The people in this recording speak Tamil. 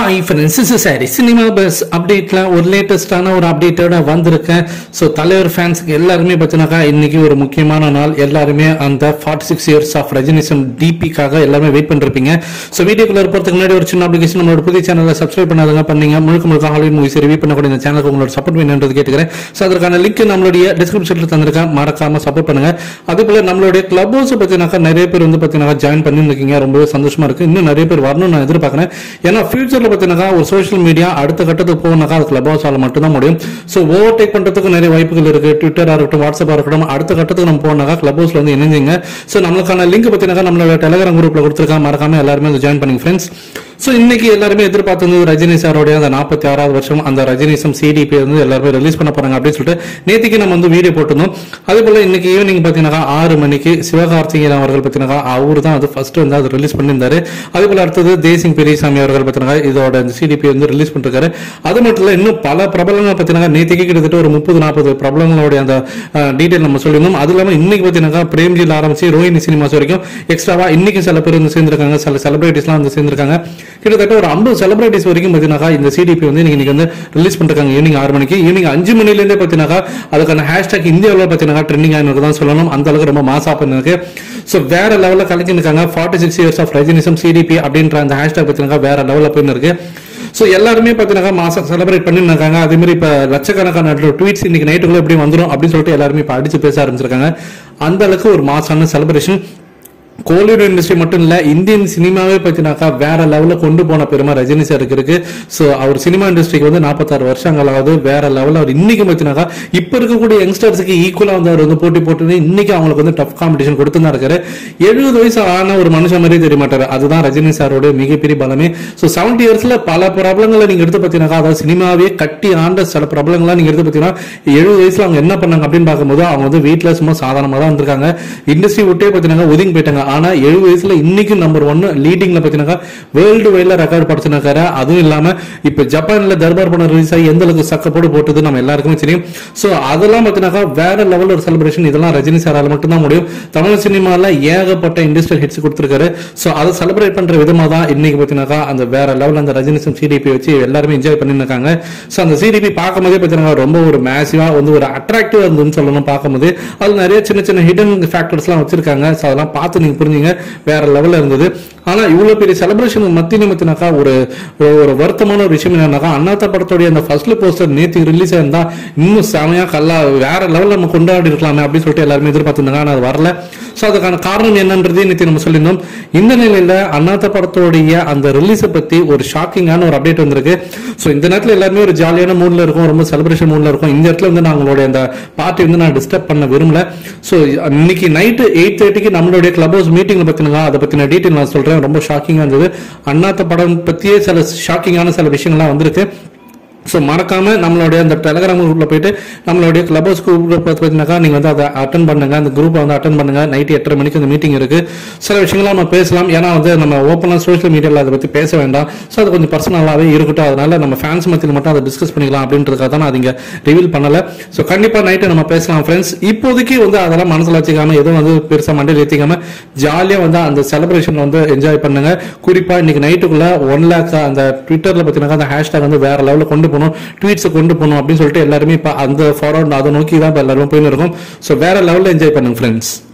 ஹாய் ஃப்ரெண்ட்ஸ் இஸ் சாரி சினிமா பஸ் அப்டேட்ல ஒரு லேட்டஸ்டான ஒரு அப்டேட்டோட வந்திருக்கேன் ஸோ தலைவர் ஃபேன்ஸ்க்கு எல்லாருமே பார்த்தீங்கன்னாக்கா இன்னைக்கு ஒரு முக்கியமான நாள் எல்லாருமே அந்த forty six years of Rajinism டிபிக்காக எல்லாருமே வெயிட் பண்ணிருப்பீங்க ஸோ வீடியோக்குள்ள போகிறதுக்கு முன்னாடி ஒரு சின்ன அப்ளிகேஷன் நம்மளோட புதிய சேனலை சப்ஸ்கிரைப் பண்ணாதங்க பண்ணீங்க முழுக்க முழுக்க ஹாலிவுட் மூவிஸ் ரிவ்யூ பண்ணக்கூடிய இந்த சேனலுக்கு உங்களோட சப்போர்ட் வேணுன்றது கேட்டுக்கிறேன் ஸோ அதற்கான லிங்க் நம்மளுடைய டிஸ்கிரிப்ஷனில் தந்திருக்கேன் மறக்காம சப்போர்ட் பண்ணுங்க அதே போல நம்மளுடைய கிளப் ஹவுஸ் பார்த்தீங்கன்னாக்கா நிறைய பேர் வந்து பார்த்தீங்கன்னா ஜாயின் பண்ணியிருக்கீங்க ரொம்பவே சந்தோஷமா இருக்கு இன்னும் நிறைய பேர் வரணும்னு நான் எதிர்பார்க்கிறேன் ஏன்னா ஃபியூச்சர்ல பார்த்தீங்கன்னா ஒரு சோஷியல் மீடியா அடுத்த கட்டத்துக்கு போகணும்னாக்கா அது கிளப் ஹவுஸால மட்டும்தான் முடியும் ஸோ ஓவர் டேக் பண்றதுக்கு நிறைய வாய்ப்புகள் இருக்கு ட்விட்டரா இருக்கட்டும் வாட்ஸ்அப்பா இருக்கட்டும் அடுத்த கட்டத்துக்கு நம்ம போனாக்கா கிளப் ஹவுஸ்ல வந்து இணைஞ்சிங்க ஸோ நம்மளுக்கான லிங்க் பார்த்தீங்கன்னா நம்மளோட டெலிகிராம் குரூப்ல கொடுத்துருக்காங்க மறக்காம எல்லாருமே வந்து ஜாயின் பண்ணுங்க ஃப்ரெண்ட்ஸ் ஸோ இன்னைக்கு எல்லாருமே எதிர்பார்த்தது ரஜினி சாரோடைய அந்த நாற்பத்தி ஆறாவது வருஷம் அந்த ரஜினிசம் சிடிபி வந்து எல்லாருமே ரிலீஸ் பண்ண போறாங்க அப்படின்னு சொல்லிட்டு நேத்திக்கு நம்ம வந்து வீடியோ போட்டிருந்தோம் அதே போல இன்னைக்கு ஈவினிங் பார்த்தீங்கன்னா ஆறு மணிக்கு சிவகார்த்திகேயன் அவர்கள் பார்த்தீங்கன்னா அவர் தான் அது ஃபர்ஸ்ட் வந்து அது ரிலீஸ் பண்ணியிருந்தாரு அதே போல அடுத்தது தேசிங் பெரியசாமி அவர்கள் பார்த்தீங்கன்னா இதோட இந்த சிடிபி வந்து ரிலீஸ் பண்ணிருக்காரு அது மட்டும் இல்ல இன்னும் பல பிரபலங்கள் பார்த்தீங்கன்னா நேத்திக்கு கிட்டத்தட்ட ஒரு முப்பது நாற்பது பிரபலங்களுடைய அந்த டீடைல் நம்ம சொல்லியிருந்தோம் அது இல்லாமல் இன்னைக்கு பார்த்தீங்கன்னா பிரேம்ஜியில் ஆரம்பிச்சு ரோஹினி சினிமாஸ் வரைக்கும் எக்ஸ்ட்ராவா இன்னைக்கு சில பேர் வந்து சேர்ந்திருக்காங்க சில செலிபிரிட்டிஸ்லாம் வந்து சேர்ந்திருக்காங்க கிட்டத்தட்ட ஒரு ஐம்பது செலிபிரிட்டிஸ் வரைக்கும் பார்த்தீங்கன்னாக்கா இந்த சிடிபி வந்து இன்னைக்கு இன்னைக்கு வந்து ரிலீஸ் பண்ணிருக்காங்க ஈவினிங் ஆறு மணிக்கு ஈவினிங் அஞ்சு மணிலேருந்தே பார்த்தீங்கன்னாக்கா அதுக்கான ஹேஷ்டாக் இந்தியாவில் பார்த்தீங்கன்னா ட்ரெண்டிங் ஆயிருக்கு தான் சொல்லணும் அந்த அளவுக்கு ரொம்ப மாசா பண்ணிருக்கு ஸோ வேற லெவலில் கலக்கிருக்காங்க forty six years of Rajinism CDP அப்படின்ற அந்த ஹேஷ்டாக் பார்த்தீங்கன்னா வேற லெவலில் போயின்னு இருக்கு ஸோ எல்லாருமே பார்த்தீங்கன்னா மாசம் செலிப்ரேட் பண்ணிருக்காங்க அதே மாதிரி இப்போ லட்சக்கணக்கான ட்வீட்ஸ் இன்னைக்கு நைட்டுக்குள்ள எப்படி வந்துடும் அப்படின்னு சொல்லிட்டு எல்லாருமே இப்போ அடிச்சு பேச ஆரம்பிச்சிருக்காங்க அந்த அளவுக்கு ஒரு மாசான செலிப்ரேஷன் கோலிவுட் இண்டஸ்ட்ரி மட்டும் இல்ல இந்தியன் சினிமாவே பார்த்தீங்கன்னாக்கா வேற லெவலில் கொண்டு போன பெருமை ரஜினி சாருக்கு இருக்கு ஸோ அவர் சினிமா இண்டஸ்ட்ரிக்கு வந்து நாற்பத்தாறு வருஷங்களாவது வேற லெவலில் அவர் இன்னைக்கு பார்த்தீங்கன்னாக்கா இப்போ இருக்கக்கூடிய யங்ஸ்டர்ஸுக்கு ஈக்குவலாக வந்து அவர் வந்து போட்டி போட்டு இன்னைக்கு அவங்களுக்கு வந்து டஃப் காம்படிஷன் கொடுத்து தான் இருக்காரு எழுபது வயசு ஆன ஒரு மனுஷன் மாதிரி தெரிய மாட்டாரு அதுதான் ரஜினி சாரோட மிகப்பெரிய பலமே ஸோ செவன்டி இயர்ஸ்ல பல பிரபலங்களை நீங்க எடுத்து பார்த்தீங்கன்னா அதாவது சினிமாவே கட்டி ஆண்ட சில பிரபலங்கள்லாம் நீங்க எடுத்து பார்த்தீங்கன்னா எழுபது வயசுல அவங்க என்ன பண்ணாங்க அப்படின்னு பார்க்கும்போது அவங்க வந்து வீட்டில் சும்மா சாதாரணமாக தான் இருந்திருக்காங்க இண்டஸ்ட்ரி விட்டே பார்த்தீங்கன்னா ஒதுங்கி போயிட்டாங்க ஆனா எழுபது வயசுல இன்னைக்கு நம்பர் ஒன்னு லீடிங்ல பாத்தீங்கன்னா வேர்ல்டு வைட்ல ரெக்கார்ட் படிச்சிருக்காரு அதுவும் இல்லாம இப்ப ஜப்பான்ல தர்பார் படம் ரிலீஸ் ஆகி எந்த அளவுக்கு சக்கப்போடு போட்டது நம்ம எல்லாருக்குமே தெரியும் சோ அதெல்லாம் பாத்தீங்கன்னா வேற லெவல் ஒரு செலிப்ரேஷன் இதெல்லாம் ரஜினி சாரால மட்டும்தான் முடியும் தமிழ் சினிமால ஏகப்பட்ட இண்டஸ்ட்ரியல் ஹிட்ஸ் கொடுத்திருக்காரு சோ அதை செலிப்ரேட் பண்ற விதமா தான் இன்னைக்கு பாத்தீங்கன்னா அந்த வேற லெவல் அந்த ரஜினிசம் சிடிபி வச்சு எல்லாருமே என்ஜாய் பண்ணிருக்காங்க சோ அந்த சிடிபி பார்க்கும்போதே பாத்தீங்கன்னா ரொம்ப ஒரு மேசிவா வந்து ஒரு அட்ராக்டிவா இருந்துன்னு சொல்லணும் பார்க்கும்போது அது நிறைய சின்ன சின்ன ஹிடன் ஃபேக்டர்ஸ் எல்லாம் வச்சிருக்காங்க சோ அதெல்லாம் பார்த்து நீங்க புரிஞ்சுங்க வேற லெவல்ல இருந்தது ஆனா இவ்வளவு பெரிய செலிப்ரேஷன் மத்திய நிமித்தினாக்கா ஒரு ஒரு- ஒரு வருத்தமான ஒரு விஷயம் என்னன்னாக்கா அண்ணாத்த படத்தோடைய அந்த ஃபர்ஸ்ட் போஸ்டர் நேத்து ரிலீஸ் ஆயிருந்தா இன்னும் செமையா கல்லா வேற லெவல்ல நம்ம கொண்டாடி இருக்கலாமே அப்படின்னு சொல்லிட்டு எல்லாருமே எதிர்பார்த்திருந்தாங்க ஆனா அது வரல சோ அதுக்கான காரணம் என்னன்றதே நேற்று நம்ம சொல்லியிருந்தோம் இந்த நிலையில அண்ணாத்த படத்தோடைய அந்த ரிலீஸை பத்தி ஒரு ஷாக்கிங்கான ஒரு அப்டேட் வந்திருக்கு சோ இந்த நேரத்துல எல்லாருமே ஒரு ஜாலியான மூட்ல இருக்கும் ரொம்ப செலிப்ரேஷன் மூட்ல இருக்கும் இந்த இடத்துல வந்து நான் உங்களுடைய அந்த பார்ட்டி வந்து நான் டிஸ்டர்ப் பண்ண விரும்பல சோ இன்னைக்கு நைட்டு எயிட் தேர்ட்டிக்கு நம்மளுடைய கிளப் ஹவுஸ் மீட்டிங்ல பத்தினா அதை பத்தின டீட்டெயில் நான் சொல்றேன் ரொம்ப ஷாக்கிங்கா இருந்தது அண்ணாத்த படம் பத்தியே சில ஷாக்கிங்கான சில விஷயங்கள்லாம் வந்திருக்கு ஸோ மறக்காம நம்மளுடைய அந்த டெலகிராம் குரூப்ல போயிட்டு நம்மளுடைய கிளப் ஹவுஸ் குரூப்ல பார்த்தீங்கன்னாக்கா நீங்க வந்து அதை அட்டன் பண்ணுங்க அந்த குரூப்பை வந்து அட்டன் பண்ணுங்க நைட் எட்டரை மணிக்கு அந்த மீட்டிங் இருக்கு சில விஷயங்கள்லாம் நம்ம பேசலாம் ஏன்னா வந்து நம்ம ஓப்பனாக சோஷியல் மீடியாவில் அதை பத்தி பேச வேண்டாம் ஸோ அது கொஞ்சம் பர்சனலாகவே இருக்கட்டும் அதனால நம்ம ஃபேன்ஸ் மத்தியில் மட்டும் அதை டிஸ்கஸ் பண்ணிக்கலாம் அப்படின்றதுக்காக தான் நான் அதிங்க ரிவீல் பண்ணல ஸோ கண்டிப்பா நைட்டு நம்ம பேசலாம் ஃப்ரெண்ட்ஸ் இப்போதைக்கு வந்து அதெல்லாம் மனசுல வச்சுக்காம எதுவும் வந்து பெருசா மண்டையில் ஏற்றிக்காம ஜாலியா வந்து அந்த செலிப்ரேஷன் வந்து என்ஜாய் பண்ணுங்க குறிப்பா இன்னைக்கு நைட்டுக்குள்ள ஒன் லேக் அந்த ட்விட்டர்ல பார்த்தீங்கன்னா அந்த ஹேஷ்டாக் வந்து வேற லெவலில் கொண்டு போகணும் ட்வீட்ஸை கொண்டு போகணும் அப்படின்னு சொல்லிட்டு எல்லாருமே இப்போ அந்த ஃபார்வர்ட் அதை நோக்கி தான் இப்போ எல்லாரும் போயின்னு இருக்கும் ஸோ வேற லெவலில் என்ஜாய் பண்ணுங்க ஃப்ரெண்ட்ஸ்